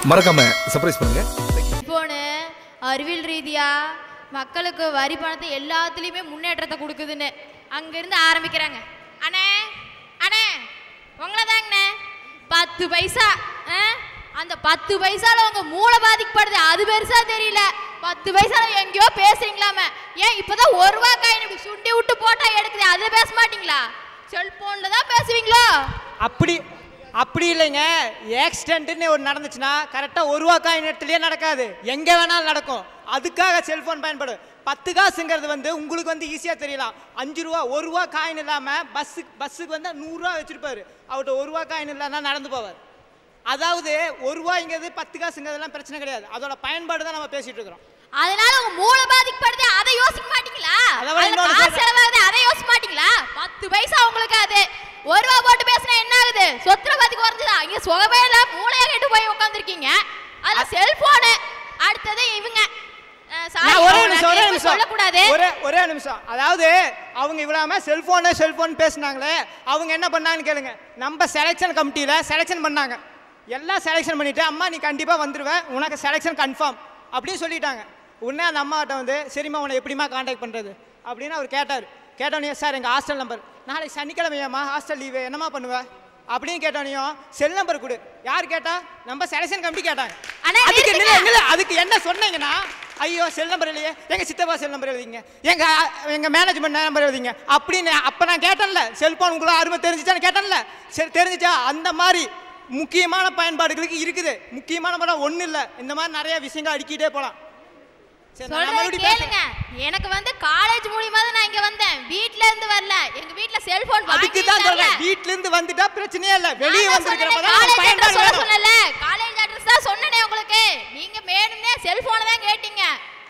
மறக்காம சர்ப்ரைஸ் பண்ணுங்க செல்போனு அறிவியல் ரீதியா மக்களுக்கு வரி பணத்தை எல்லாத்துலேயுமே முன்னேற்றத்தை கொடுக்குதுன்னு அங்கிருந்து ஆரம்பிக்கிறாங்க அண்ணே அண்ணே உங்களை தாங்கண்ணே பத்து பைசா ஆ? அந்த பத்து பைசால உங்க மூளை பாதிக்கப்படுது அது பெருசா தெரியல பத்து பைசால எங்கேயோ பேசுறீங்களாமே ஏன் இப்பதான் ஒரு ரூபா காயின் இப்படி சுண்டி விட்டு போட்டா எடுக்குது அதை பேச மாட்டீங்களா செல்போன்ல தான் பேசுவீங்களோ அப்படி அப்படி இல்லைங்க ஆக்சிடென்ட்னு ஒரு நடந்துச்சுன்னா கரெக்டாக ஒரு ரூபா காயின் இடத்துலயே நடக்காது எங்கே வேணாலும் நடக்கும் அதுக்காக செல்ஃபோன் பயன்படும் பத்து காசுங்கிறது வந்து உங்களுக்கு வந்து ஈஸியாக தெரியலாம் அஞ்சு ரூபா ஒரு ரூபா காயின் இல்லாமல் பஸ்ஸுக்கு பஸ்ஸுக்கு வந்து நூறுரூவா வச்சுருப்பாரு அவர்கிட்ட ஒரு ரூபா காயின் இல்லைன்னா நடந்து போவார் அதாவது ஒரு ரூபாய்ங்கிறது பத்து காசுங்கிறதுலாம் பிரச்சனை கிடையாது அதோட பயன்பாடு தான் நம்ம பேசிட்டு இருக்கிறோம் அதனால உங்க மூளை பாதிக்கப்படுது அதை யோசிக்க மாட்டீங்களா அதை விட அதுல இன்னொன்னு காசு சொல்றேன். செலவாகுது அதை யோசிக்க மாட்டீங்களா பத்து பைசா உங்களுக்கு அது ஒரு ரூபா போட்டு பேசினா என்ன ஆகுது சொத்துல பாதி குறைஞ்சதா இங்க சுகமே இல்ல மூளையா கெட்டு போய் உட்காந்துருக்கீங்க அதுல செல்போனு அடுத்தது இவங்க அஹ், sorry, நான் ஒரே நான் நிமிஷம் ஒரே திரும்ப நிமிஷம் சொல்லக்கூடாது ஒரே ஒரே நிமிஷம் அதாவது அவங்க இவ்வளாம செல்போனு செல்போன் பேசுனாங்களே அவங்க என்ன பண்ணாங்கன்னு கேளுங்க நம்ம செலெக்ஷன் கமிட்டியில செலெக்ஷன் பண்ணாங்க எல்லாம் செலெக்ஷன் பண்ணிட்டு அம்மா நீ கண்டிப்பா வந்துருவ உனக்கு செலெக்ஷன் கன்ஃபார்ம் அப்படின்னு சொல்லிட்டாங்க உடனே அந்த அம்மாட்ட வந்து சரிம்மா உன்னை எப்படிம்மா காண்டாக்ட் பண்றது அப்படின்னு அவர் கேட்டார் கேட்டோன்னே சார் எங்க ஹாஸ்டல் நம்பர் நாளைக்கு சனிக்கிழமையாம்மா ஹாஸ்டல் லீவு என்னம்மா பண்ணுவ அப்படின்னு கேட்டோனையும் செல் நம்பர் கொடு யார் கேட்டா நம்ம செலெக்ஷன் கமிட்டி கேட்டாங்க அண்ணா, அதுக்கு நிறுத்துங்க. நில்லு, நில்லு. அதுக்கு என்ன சொன்னீங்கன்னா ஐயோ செல் நம்பர் இல்லையே எங்க சித்தப்பா செல் நம்பர் எழுதிங்க எங்க எங்க மேனேஜ்மெண்ட் நம்பர் எழுதிங்க அப்படின்னு அப்ப நான் கேட்டேன்ல செல்போன் உங்களுக்கு அருமை தெரிஞ்சுச்சான்னு கேட்டேன்ல சரி தெரிஞ்சுச்சா அந்த மாதிரி முக்கியமான பயன்பாடுகளுக்கு இருக்குது முக்கியமான படம் ஒண்ணு இல்ல இந்த மாதிரி நிறைய விஷயங்கள் அடுக்கிட்டே போலாம் சரி, நான் சொல்றது மறுபடியும் கேளுங்க பேசுறேன். எனக்கு வந்து காலேஜ் மூலியமா தான் நான் இங்க வந்தேன் வீட்ல இருந்து வரல எங்க வீட்ல செல்போன் அதுக்கு தான் சொல்றேன் வீட்ல இருந்து வந்துட்டா பிரச்சனையே இல்ல வெளியே வந்திருக்கிறப்ப தான் காலேஜ் பயன்பாடு அட்ரஸ் சொல்ல வேணும். சொன்னல காலேஜ் அட்ரஸ் தான் சொன்னனே உங்களுக்கு நீங்க வேணும்னே செல்போனை தான் கேட்டீங்க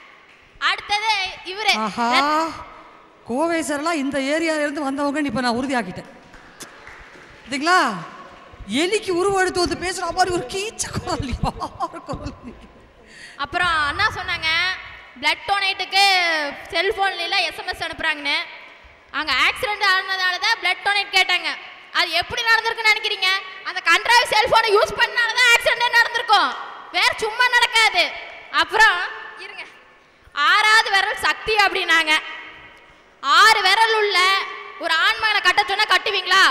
அடுத்தது இவரு ஆஹா கோவை சார்லாம் இந்த ஏரியால இருந்து வந்தவங்க இப்போ நான் உறுதியாக்கிட்டேன் சரிங்களா எலிக்கு உருவெடுத்து வந்து பேசுற மாதிரி ஒரு கீச்ச குரல் யார் குரல் அப்புறம் அண்ணா சொன்னாங்க பிளட் டொனேட்டுக்கு செல்போன்ல எல்லாம் எஸ்எம்எஸ் அனுப்புறாங்கன்னு அங்க ஆக்சிடென்ட் ஆனதால தான் பிளட் டொனேட் கேட்டாங்க அது எப்படி நடந்திருக்குன்னு நினைக்கிறீங்க அந்த கண்ட்ராவி செல்போனை யூஸ் பண்ணால தான் ஆக்சிடென்ட் நடந்திருக்கும் வேற சும்மா நடக்காது அப்புறம் இருங்க ஆறாவது விரல் சக்தி அப்படின்னாங்க ஆறு விரல் உள்ள ஒரு ஆண்மகனை கட்ட சொன்னா கட்டுவீங்களா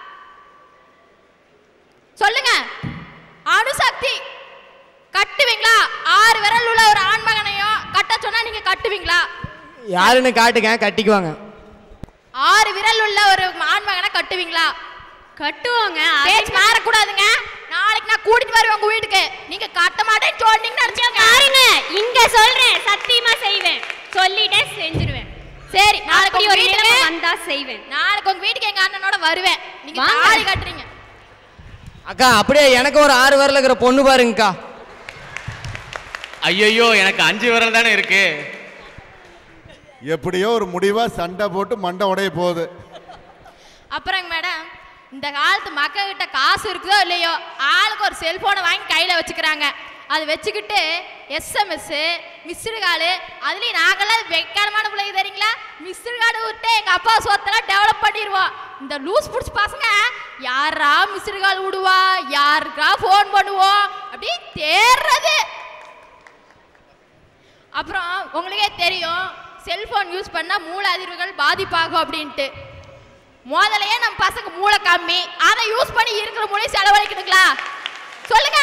சொல்லுங்க அணுசக்தி கட்டுவீங்களா ஆறு விரல் உள்ள ஒரு ஆண்மகனையும் கட்ட சொன்னா நீங்க கட்டுவீங்களா யாருன்னு காட்டுங்க கட்டிக்குவாங்க ஆறு விரல் உள்ள ஒரு ஆண்மகனை கட்டுவீங்களா கட்டுவாங்க பேச்சு மாறக்கூடாதுங்க நாளைக்கு நான் கூட்டிட்டு வருவேன் உங்க வீட்டுக்கு நீங்க கட்ட மாட்டேன்னு சொன்னீங்கன்னு நினைச்சீங்க பாருங்க இங்க சொல்றேன் சத்தியமா செய்வேன் சொல்லிட்டேன் செஞ்சிருவேன் சரி நாளைக்கு அப்படி உங்க ஒரு வீட்டுக்கு நிலைமை வந்தா செய்வேன் நாளைக்கு உங்க வீட்டுக்கு எங்க அண்ணனோட வருவேன் நீங்க வாங்க. தாலி கட்டுறீங்க அக்கா அப்படியே எனக்கு ஒரு ஆறு வரல இருக்கிற பொண்ணு பாருங்கக்கா ஐயோ எனக்கு அஞ்சு விரல் தானே இருக்கு எப்படியோ ஒரு முடிவா சண்டை போட்டு மண்டை உடைய போகுது அப்புறம் மேடம் இந்த காலத்து மக்கள் கிட்ட காசு இருக்குதோ இல்லையோ ஆளுக்கு ஒரு செல்போனை வாங்கி கையில் வச்சுக்கிறாங்க அது வச்சுக்கிட்டு எஸ்எம்எஸ் மிஸ்டு காலு அதுலேயும் நாங்களாம் வெக்காரமான பிள்ளைங்க தெரியுங்களா மிஸ்டு கார்டு விட்டு எங்கள் அப்பா சொத்தெல்லாம் டெவலப் பண்ணிடுவோம் இந்த லூஸ் பிடிச்சி பசங்க யாரா மிஸ்டு கால் விடுவா யாருக்கா ஃபோன் பண்ணுவோம் அப்படி தேடுறது அப்புறம் உங்களுக்கே தெரியும் செல்போன் யூஸ் பண்ணால் மூளை அதிர்வுகள் பாதிப்பாகும் அப்படின்ட்டு முதலையே நம்ம பசங்க மூளை கம்மி அதை யூஸ் பண்ணி இருக்கிற மூளையை செலவழிக்கணுங்களா சொல்லுங்க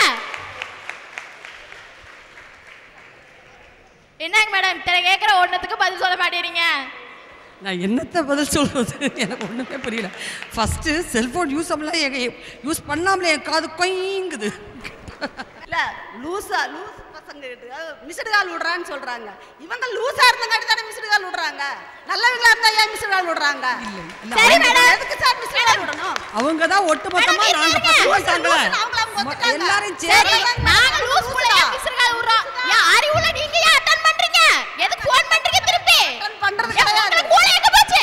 என்னங்க மேடம் இத்தனை கேட்குற ஒன்றத்துக்கு பதில் சொல்ல மாட்டேறீங்க நான் என்னத்த பதில் சொல்றது எனக்கு ஒண்ணுமே புரியல ஃபர்ஸ்ட் செல்போன் யூஸ் பண்ணலாம் எங்க யூஸ் பண்ணாமலே என் காது கொய்ங்குது இல்ல லூசா லூஸ் பசங்க கிட்ட மிஸ்டு கால் விடுறான்னு சொல்றாங்க இவங்க லூசா இருந்தங்காட்டி தானே மிஸ்டு கால் விடுறாங்க நல்லவங்களா இருந்தா ஏன் மிஸ்டு கால் விடுறாங்க சரி மேடம் எதுக்கு சார் மிஸ்டு கால் விடணும் அவங்க தான் ஒட்டு மொத்தமா மேடம், நாங்க இருங்க. பசங்க அவங்கள அவங்க ஒத்துட்டாங்க. எல்லாரும் சரி சேர்ந்து நாங்க லூஸ் புள்ளைய மிஸ்டர் விடுறோம் ஏன் அறிவுல நீங்க ஏன் அட்டன் பண்றீங்க எதுக்கு ஃபோன் பண்றீங்க திருப்பி Attend பண்றது ஏன் கிடையாது. உங்களுக்கு மூளை எங்க போச்சு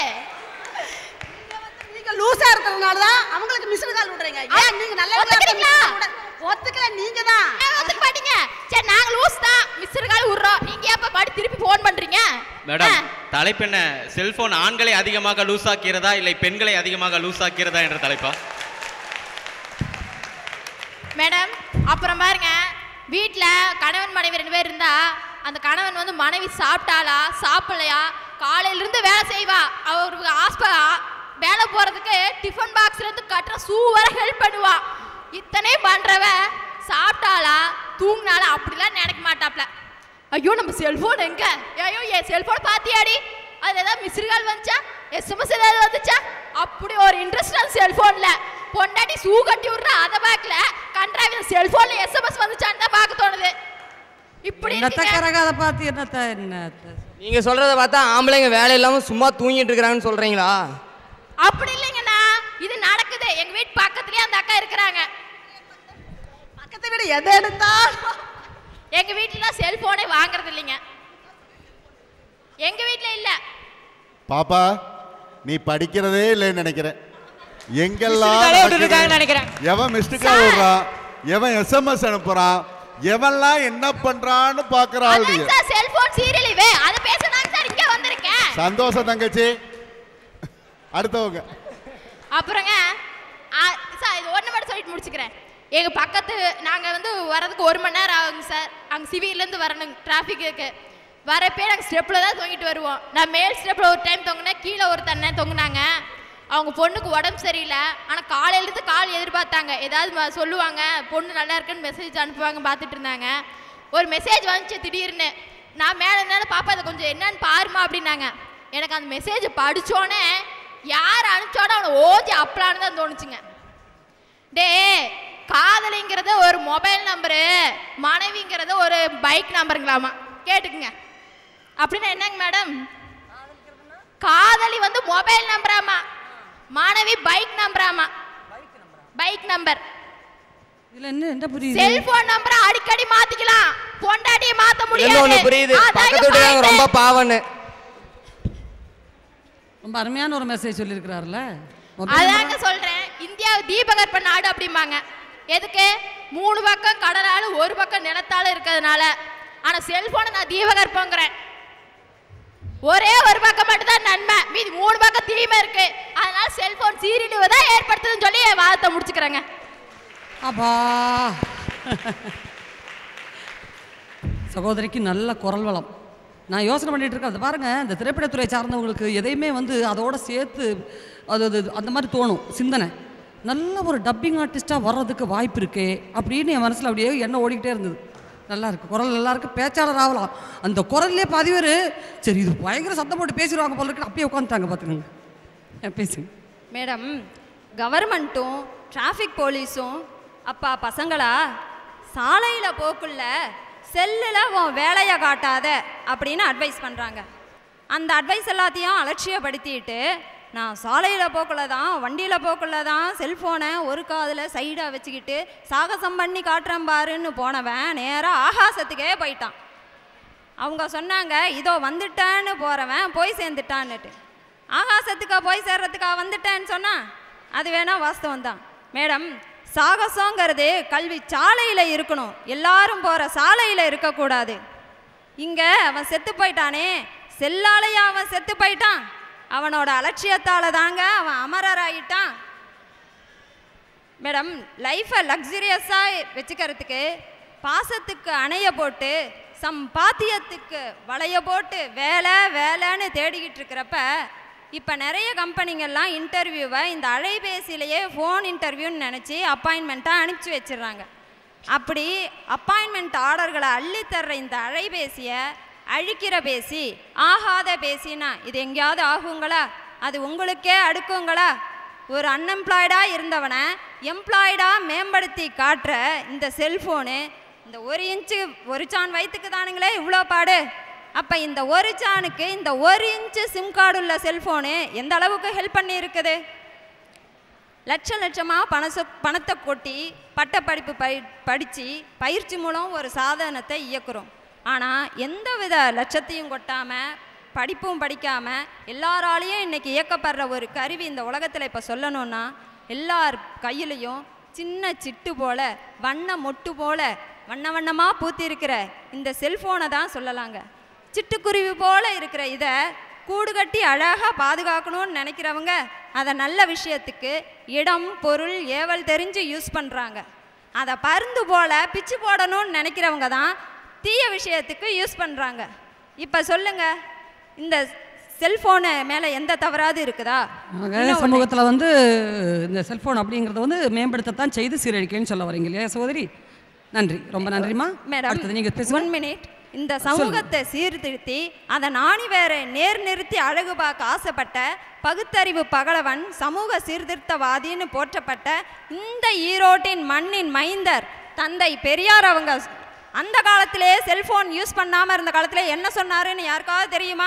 நீங்க லூசா இருக்கிறதுனால தான் அவங்களுக்கு மிஸ்டு கால் விடுறீங்க ஏன் நீங்க நல்லவங்களா இருந்தா ஒத்துக்கிறீங்களா? miss call விட- ஒத்துக்கல நீங்க தான் ஏன் ஒத்துக்க மாட்டீங்க சரி நாங்க லூஸ் தான் மிஸ்டர் கால் விடுறோம் நீங்க எப்ப பாடி திருப்பி ஃபோன் பண்றீங்க மேடம் ஆ. தலைப்பு என்ன செல்போன் ஆண்களை அதிகமாக லூஸ் ஆக்கிறதா இல்லை பெண்களை அதிகமாக லூஸ் ஆக்கிறதா என்ற தலைப்பா மேடம் அப்புறம் பாருங்க வீட்டில் கணவன் மனைவி ரெண்டு பேர் இருந்தா அந்த கணவன் வந்து மனைவி சாப்பிட்டாளா சாப்பிடலையா காலையிலிருந்து வேலை செய்வா அவருக்கு ஆஸ்ப வேலை போகிறதுக்கு டிஃபன் பாக்ஸ்லேருந்து கட்டுற ஷூ வர ஹெல்ப் பண்ணுவா இத்தனை பண்ணுறவ சாப்பிட்டாளா தூங்கினாளா அப்படிலாம் நினைக்க மாட்டாப்ல ஐயோ நம்ம செல்போன் எங்க ஐயோ என் செல்போன் பாத்தியாடி அது ஏதாவது மிஸ்டு கால் வந்துச்சா எஸ்எம்எஸ் ஏதாவது வந்துச்சா அப்படி ஒரு இன்ட்ரெஸ்ட் அந்த செல்போன்ல பொண்டாட்டி ஷூ கட்டி விடுறா அதை பார்க்கல கன்றாவி செல்போன்ல எஸ்எம்எஸ் வந்துச்சான்னு தான் பார்க்க தோணுது இப்படி என்னத்த இருக்கீங்க. கரகாத பார்த்து என்னத்த என்னத்த நீங்க சொல்றத பார்த்தா ஆம்பளைங்க வேலை இல்லாம சும்மா தூங்கிட்டு இருக்கிறாங்கன்னு சொல்றீங்களா அப்படி இல்லைங்கண்ணா இது நடக்குது எங்க வீட்டு பக்கத்துலயே அந்த அக்கா இருக்கிறாங்க பக்கத்தை விட எதை எடுத்தாலும் எங்க வீட்டுல செல்போனே வாங்குறது இல்லைங்க எங்க வீட்ல இல்ல பாப்பா நீ படிக்கிறதே இல்லைன்னு நினைக்கிறேன் எங்கெல்லாம் Missed call ஏ நடக்குது? விட்டுருக்காங்கன்னு நினைக்கிறேன். எவன் மிஸ்டு கால் விடுறான் எவன் எஸ்எம்எஸ் அனுப்புறான் எவன்லாம் என்ன பண்றான்னு பாக்குறாள் அதான் சார் செல்போன் சீரியல் இவே அதை பேசனாங்க சார் இங்க வந்திருக்கேன் சந்தோஷம் தங்கச்சி அடுத்தவங்க அப்புறங்க ஆ, சார் இது ஒன்று மட்டும் சொல்லிட்டு முடிச்சுக்கிறேன் எங்கள் பக்கத்து நாங்கள் வந்து வரதுக்கு ஒரு மணி நேரம் ஆகுங்க சார் அங்கே சிவிலேருந்து வரணும் டிராஃபிக்கு வரப்பே நாங்கள் ஸ்டெப்பில் தான் தொங்கிட்டு வருவோம் நான் மேல் ஸ்டெப்பில் ஒரு டைம் தொங்கினேன் கீழே ஒரு தண்ணே தொங்குனாங்க அவங்க பொண்ணுக்கு உடம்பு சரியில்லை ஆனால் காலையிலேருந்து கால் எதிர்பார்த்தாங்க ஏதாவது ம- சொல்லுவாங்க பொண்ணு நல்லா இருக்குன்னு மெசேஜ் அனுப்புவாங்க பார்த்துட்டு இருந்தாங்க ஒரு மெசேஜ் வந்துச்சு திடீர்னு நான் மேலே என்னால் பாப்பா அதை கொஞ்சம் என்னன்னு பாருமா அப்படின்னாங்க எனக்கு அந்த மெசேஜ் படிச்சோன்னே யார் அனுப்பிச்சோட அவனை ஓஜி அப்பலான்னு தான் தோணுச்சுங்க டே காதலிங்கிறது ஒரு மொபைல் நம்பரு மனைவிங்கிறது ஒரு பைக் நம்பருங்களாமா கேட்டுக்குங்க அப்படின்னா என்னங்க மேடம் காதலி வந்து மொபைல் நம்பராமா மனைவி பைக் நம்பராமா பைக் நம்பர் இதுல என்ன என்ன புரியுது செல்போன் நம்பரை அடிக்கடி மாத்திக்கலாம் பொண்டாட்டியை மாத்த என்ன முடியாது ஒண்ணு புரியுது அதாங்க பக்கத்து வீட்டுக்காரங்க point. ரொம்ப பாவன்னு ரொம்ப அருமையான ஒரு மெசேஜ் சொல்லியிருக்கிறாருல அதாங்க சொல்றேன் இந்தியா தீபகற்ப நாடு அப்படிம்பாங்க எதுக்கு மூணு பக்கம் கடலால ஒரு பக்கம் நிலத்தால இருக்கிறதுனால ஆனா செல்போனை நான் தீபகற்பங்கிறேன் ஒரே ஒரு பக்கம் மட்டும் தான் நன்மை மீதி மூணு பக்கம் தீமை இருக்கு அதனால செல்போன் சீரழிவு தான் ஏற்படுத்துதுன்னு சொல்லி என் வாதத்தை முடிச்சுக்கிறேங்க அப்பா சகோதரிக்கு நல்ல குரல் வளம் நான் யோசனை பண்ணிட்டு இருக்கேன் அதை பாருங்க இந்த திரைப்படத்துறை சார்ந்தவங்களுக்கு எதையுமே வந்து அதோட சேர்த்து அது அது அந்த மாதிரி தோணும் சிந்தனை நல்ல ஒரு டப்பிங் ஆர்டிஸ்டாக வர்றதுக்கு வாய்ப்பு இருக்கே அப்படின்னு என் மனசில் அப்படியே எண்ணம் ஓடிக்கிட்டே இருந்தது நல்லா இருக்கு குரல் நல்லா இருக்கு பேச்சாளர் ஆகலாம் அந்த குரல்லே பாதி பேர் சரி இது பயங்கர சத்தம் போட்டு பேசிடுவாங்க போல இருக்கு அப்படியே உட்காந்துட்டாங்க பார்த்துக்கோங்க பேசுங்க மேடம் கவர்மெண்ட்டும் டிராஃபிக் போலீஸும் அப்பா பசங்களா சாலையில் போக்குள்ள செல்லில் உன் வேலையை காட்டாத அப்படின்னு அட்வைஸ் பண்ணுறாங்க அந்த அட்வைஸ் எல்லாத்தையும் அலட்சியப்படுத்திட்டு நான் சாலையில் போக்குள்ள தான் வண்டியில் போக்குள்ள தான் செல்ஃபோனை ஒரு காதில் சைடாக வச்சுக்கிட்டு சாகசம் பண்ணி காட்டுறேன் பாருன்னு போனவன் நேராக ஆகாசத்துக்கே போயிட்டான் அவங்க சொன்னாங்க இதோ வந்துட்டேன்னு போகிறவன் போய் சேர்ந்துட்டான்னுட்டு ஆகாசத்துக்கா போய் சேர்றதுக்கா வந்துட்டேன்னு சொன்னா அது வேணா வாஸ்தவம் தான் மேடம் சாகசங்கிறது கல்வி சாலையில் இருக்கணும் எல்லாரும் போகிற சாலையில் இருக்கக்கூடாது இங்கே அவன் செத்து போயிட்டானே செல்லாலையா அவன் செத்து போயிட்டான் அவனோட அலட்சியத்தால தாங்க அவன் அமரர் ஆயிட்டான் மேடம் லைஃப்பை லக்ஸுரியஸாக வச்சுக்கிறதுக்கு பாசத்துக்கு அணைய போட்டு சம்பாத்தியத்துக்கு வளைய போட்டு வேலை வேலைன்னு தேடிக்கிட்டு இருக்கிறப்ப இப்போ நிறைய கம்பெனிங்கெல்லாம் இன்டர்வியூவை இந்த அலைபேசியிலேயே ஃபோன் இன்டர்வியூன்னு நினச்சி அப்பாயின்மெண்ட்டாக அனுப்பிச்சி வச்சிடுறாங்க அப்படி அப்பாயின்மெண்ட் ஆர்டர்களை அள்ளித்தர்ற இந்த அலைபேசியை அழிக்கிற பேசி ஆகாத பேசினா இது எங்கேயாவது ஆகுங்களா அது உங்களுக்கே அடுக்குங்களா ஒரு அன்எம்ப்ளாய்டாக இருந்தவனை எம்ப்ளாய்டாக மேம்படுத்தி காட்டுற இந்த செல்ஃபோனு இந்த ஒரு இன்ச்சு ஒரு சான் வயிற்றுக்கு தானுங்களே இவ்வளோ பாடு அப்போ இந்த ஒரு சானுக்கு இந்த ஒரு இன்ச்சு சிம் கார்டு உள்ள செல்ஃபோனு எந்த அளவுக்கு ஹெல்ப் பண்ணி இருக்குது லட்ச லட்சமாக பண பணத்தை கொட்டி பட்டப்படிப்பு படி படித்து பயிற்சி மூலம் ஒரு சாதனத்தை இயக்குறோம் ஆனால் எந்த வித லட்சத்தையும் கொட்டாமல் படிப்பும் படிக்காமல் எல்லாராலையும் இன்னைக்கு இயக்கப்படுற ஒரு கருவி இந்த உலகத்தில் இப்போ சொல்லணும்னா எல்லார் கையிலையும் சின்ன சிட்டு போல வண்ண மொட்டு போல வண்ண வண்ணமாக பூத்தி இருக்கிற இந்த செல்ஃபோனை தான் சொல்லலாங்க சிட்டுக்குருவி போல இருக்கிற இதை கூடு கட்டி அழகாக பாதுகாக்கணும்னு நினைக்கிறவங்க அதை நல்ல விஷயத்துக்கு இடம் பொருள் ஏவல் தெரிஞ்சு யூஸ் பண்ணுறாங்க அதை பருந்து போல பிச்சு போடணும்னு நினைக்கிறவங்க தான் தீய விஷயத்துக்கு யூஸ் பண்ணுறாங்க இப்போ சொல்லுங்க இந்த செல்ஃபோனு மேலே எந்த தவறாது இருக்குதா ஆக இன்னும் ஒண்ணு. சமூகத்தில் வந்து இந்த செல்ஃபோன் அப்படிங்கிறத வந்து மேம்படுத்தத்தான் செய்து சீரழிக்கன்னு சொல்ல வரீங்க இல்லையா சகோதரி நன்றி ரொம்ப நன்றிம்மா மேடம் அடுத்தது நீங்கள் பேசுங்க ஒன் மினிட் இந்த சமூகத்தை சீர்திருத்தி அதை நாணி வேற நேர் நிறுத்தி அழகு பார்க்க ஆசைப்பட்ட பகுத்தறிவு பகலவன் சமூக சீர்திருத்தவாதின்னு போற்றப்பட்ட இந்த ஈரோட்டின் மண்ணின் மைந்தர் தந்தை பெரியார் அவங்க அந்த காலத்திலே செல்போன் யூஸ் பண்ணாம இருந்த காலத்திலே என்ன சொன்னாருன்னு யாருக்காவது தெரியுமா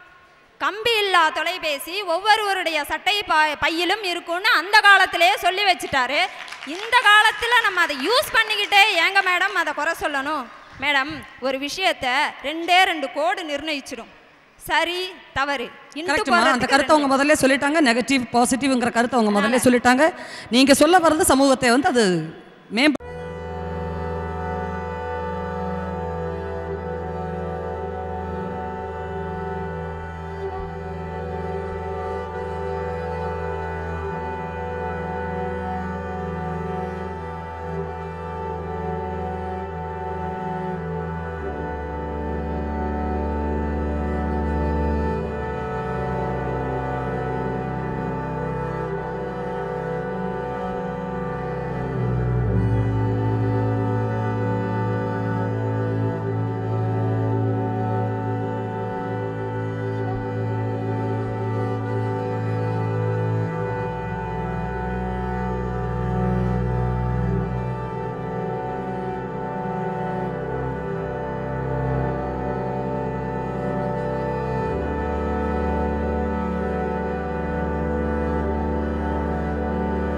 கம்பி இல்லா தொலைபேசி ஒவ்வொருவருடைய சட்டை ப- பையிலும் இருக்கும்னு அந்த காலத்திலே சொல்லி வச்சுட்டாரு இந்த காலத்தில் நம்ம அதை யூஸ் பண்ணிக்கிட்டே ஏங்க மேடம் அதை குறை சொல்லணும் மேடம் ஒரு விஷயத்த ரெண்டே ரெண்டு கோடு நிர்ணயிச்சிடும் சரி தவறு இன்ட்டு கரெக்டுமா அந்த போடுறதுக்கு கருத்தை அவங்க முதல்ல சொல்லிட்டாங்க நெகட்டிவ் பாசிட்டிவ்ங்கிற கருத்தை அவங்க முதல்ல சொல்லிட்டாங்க நீங்கள் சொல்ல வர்றது சமூகத்தை வந்து அது மேம்ப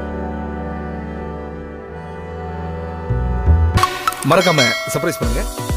மறக்காம சர்ப்ரைஸ் பண்ணுங்க